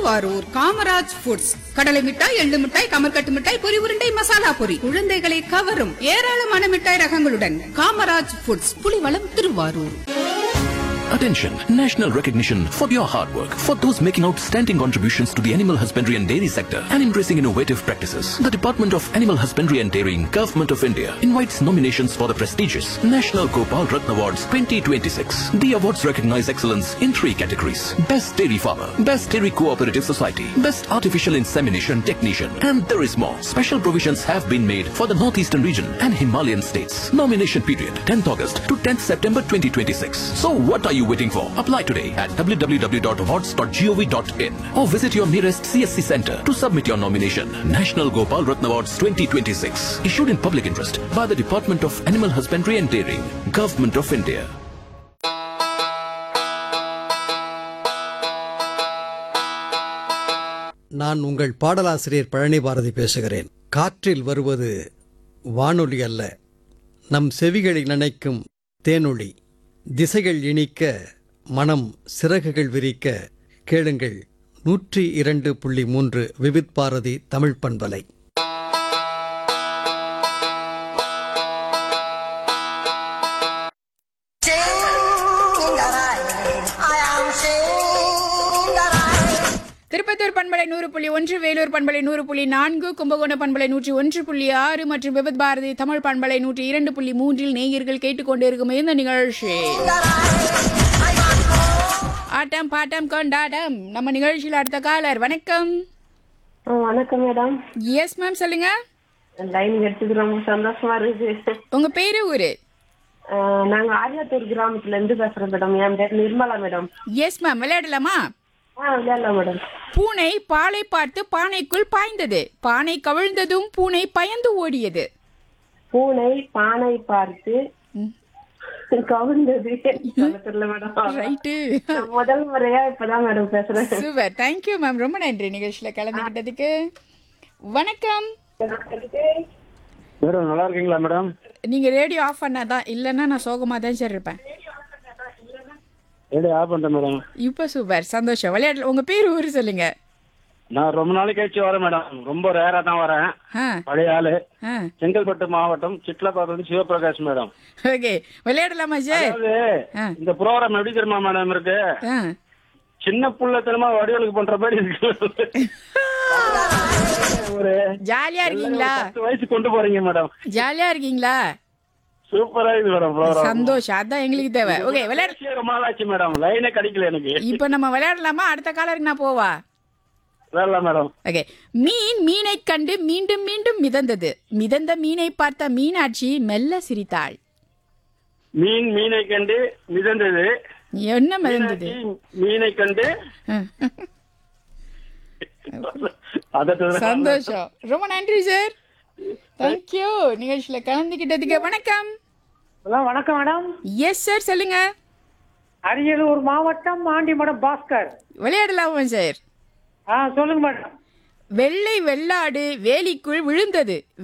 Thiruvarur Kamaraj foods கடலை மிட்டாய் எள்ளு மிட்டாய் கமர்கட்டு மிட்டாய் பொரி உருண்டை மசாலா பொரி குழந்தைகளை கவரும் ஏராளமான மிட்டாய் ரகங்களுடன் Kamaraj foods Pulivalam Thiruvarur Attention! National recognition for your hard work. For those making outstanding contributions to the animal husbandry and dairy sector and embracing innovative practices. The Department of Animal Husbandry and Dairying, Government of India invites nominations for the prestigious National Gopal Ratna Awards 2026. The awards recognize excellence in three categories. Best Dairy Farmer, Best Dairy Cooperative Society, Best Artificial Insemination Technician, and there is more. Special provisions have been made for the Northeastern region and Himalayan states. Nomination period 10th August to 10th September 2026. So what are you waiting for? Apply today at www.awards.gov.in or visit your nearest CSC center to submit your nomination. National Gopal Ratna Awards 2026. Issued in public interest by the Department of Animal Husbandry and Dairying, Government of India. நான் உங்கள் பாடலாசிரியர் பழனி பாரதி பேசுகிறேன் காற்றில் வருவது வானொலி அல்ல நம் செவிகளை நினைக்கும் தேனொளி திசைகள் இனிக்க மனம் சிறகுகள் விரிக்க கேளுங்கள் நூற்றி இரண்டு புள்ளி மூன்று விவித் பாரதி தமிழ் பண்பலை திருப்பத்தூர் பண்பலை நூறு புள்ளி ஒன்று வேலூர் பண்பலை நூறு புள்ளி நான்கு கும்பகோணம் பண்பலை நூற்றி ஒன்று புள்ளி ஆறு மற்றும் விபத் பாரதி தமிழ் பண்பலை நூற்றி இரண்டு புள்ளி மூன்றில் நேயர்கள் கேட்டுக்கொண்டிருக்கும் இந்த நிகழ்ச்சி ஆட்டம் பாட்டம் கொண்டாட்டம் நம்ம நிகழ்ச்சியில் அடுத்த காலர் வணக்கம் ஆ, வணக்கம் மேடம் எஸ் மேம் சொல்லுங்க லைன் எடுத்தது ரொம்ப சந்தோஷமா இருக்குது உங்க பேரு ஊரு ஆ, நாங்க ஆரியாத்தூர் கிராமத்துல இருந்து பேசுறோம் மேடம் என் பேர் நிர்மலா மேடம் எஸ் மேம் விளையாடலாமா ஆ விளையாடலாம் மேடம் பூனை பாலை பார்த்து பானைக்குள் பாய்ந்தது பானை கவிழ்ந்ததும் பூனை பயந்து ஓடியது பூனை பானை பார்த்து கவிழ்ந்தது சொல்ல தெரியல மேடம் ரைட்டு நான் முதல் முறையா இப்பதான் மேடம் பேசுறேன் சூப்பர் தேங்க்யூ மேம் ரொம்ப நன்றி நிகழ்ச்சியில் கலந்துக்கிட்டதுக்கு வணக்கம் மேடம் நல்லா இருக்கீங்களா மேடம் நீங்க ரேடியோ ஆஃப் பண்ணாதான் இல்லைன்னா நான் சோகமா தான் சார் இருப்பேன் ரேடியோ ஆஃப் பண்ணிட்டேன் மேடம் இப்போ சூப்பர் சந்தோஷம் விளையாடல உங்க பேர் ஊர் சொல்லுங்க நான் ரொம்ப நாளைக்கு கழிச்சு வரேன் மேடம் ரொம்ப ரேரா தான் வரேன் ஆ பழைய ஆளு ஆ செங்கல்பட்டு மாவட்டம் சிட்லப்பாக்கம் சிவபிரகாஷ் மேடம் ஓகே விளையாடலாமா சார் அதாவது ஆ. இந்த ப்ரோக்ராம் எப்படி தெரியுமா மேடம் இருக்கு ஆ சின்ன புள்ளத்தனமா வடிவலுக்கு பண்ற மாதிரி இருக்கு ஒரு ஜாலியா இருக்கீங்களா பத்து வயசு கொண்டு போறீங்க மேடம் ஜாலியா இருக்கீங்களா சூப்பரா இது மேடம் ப்ரோக்ராம் சந்தோஷம் அதான் எங்களுக்கு தேவை ஓகே விளையாட ரொம்ப நாள் ஆச்சு மேடம் லைனே கிடைக்கல எனக்கு இப்போ நம்ம விளையாடலாமா அடுத்த காலருக்கு நான் போவா வேலை மேடம் ஓகே மீன் மீனை கண்டு மீண்டும் மீண்டும் மிதந்தது மிதந்த மீனை பார்த்த மீனாட்சி மெல்ல சிரித்தாள் மீன் மீனை கண்டு மிதந்தது என்ன மிதந்தது மீனை கண்டு அதற்கு சந்தோஷம் ரொம்ப நன்றி சார் தேங்க்யூ நிகழ்ச்சியில கலந்துக்கிட்டதுக்கு வணக்கம் ஹலோ வணக்கம் மேடம் எஸ் சார் சொல்லுங்க அரியலூர் மாவட்டம் ஆண்டிமடம் பாஸ்கர் விளையாடலாமா சார் ஆ சொல்லுங்க மேடம் வெள்ளை வெள்ளாடு வேலிக்குள் விழுந்தது